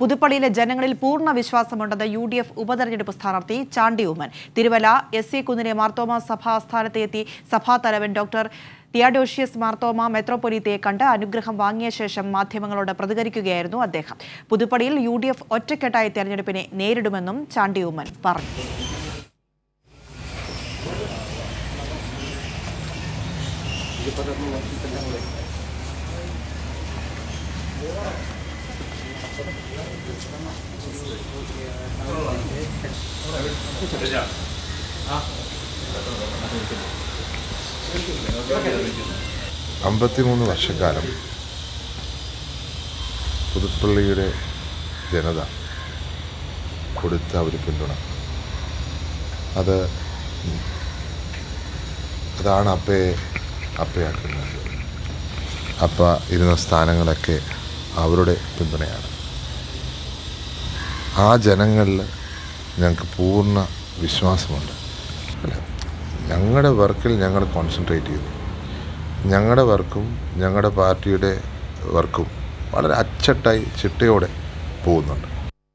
പുതുപ്പള്ളിയിലെ ജനങ്ങളിൽ പൂർണ്ണ വിശ്വാസമുണ്ടെന്ന് U D F ഉപതെരഞ്ഞെടുപ്പ് സ്ഥാനാർത്ഥി ചാണ്ടി ഉമ്മൻ തിരുവല്ല എസ് സി കുന്നിലെ മാർത്തോമ സഭാ ആസ്ഥാനത്ത് എത്തി സഭാ തലവൻ ഡോക്ടർ തിയാഡോഷ്യസ് മാർത്തോമ മെത്രോപൊലീത്തയെ കണ്ട് അനുഗ്രഹം വാങ്ങിയ ശേഷം മാധ്യമങ്ങളോട് പ്രതികരിക്കുകയായിരുന്നു അദ്ദേഹം പുതുപ്പള്ളിയിൽ യു ഡി എഫ് ഒറ്റക്കെട്ടായി തെരഞ്ഞെടുപ്പിനെ നേരിടുമെന്നും ചാണ്ടി ഉമ്മൻ പറഞ്ഞു അമ്പത്തിമൂന്ന് വർഷക്കാലം പുതുപ്പള്ളിയുടെ ജനത കൊടുത്ത ഒരു പിന്തുണ അത് അതാണ് അപ്പയെ അപ്പയാക്കുന്നത് അപ്പ ഇരുന്ന സ്ഥാനങ്ങളൊക്കെ അവരുടെ പിന്തുണയാണ് ആ ജനങ്ങളിൽ ഞങ്ങൾക്ക് പൂർണ്ണ വിശ്വാസമുണ്ട് അല്ല ഞങ്ങളുടെ വർക്കിൽ ഞങ്ങൾ കോൺസെൻട്രേറ്റ് ചെയ്തു ഞങ്ങളുടെ വർക്കും ഞങ്ങളുടെ പാർട്ടിയുടെ വർക്കും വളരെ അച്ചട്ടായി ചിട്ടയോടെ പോകുന്നുണ്ട്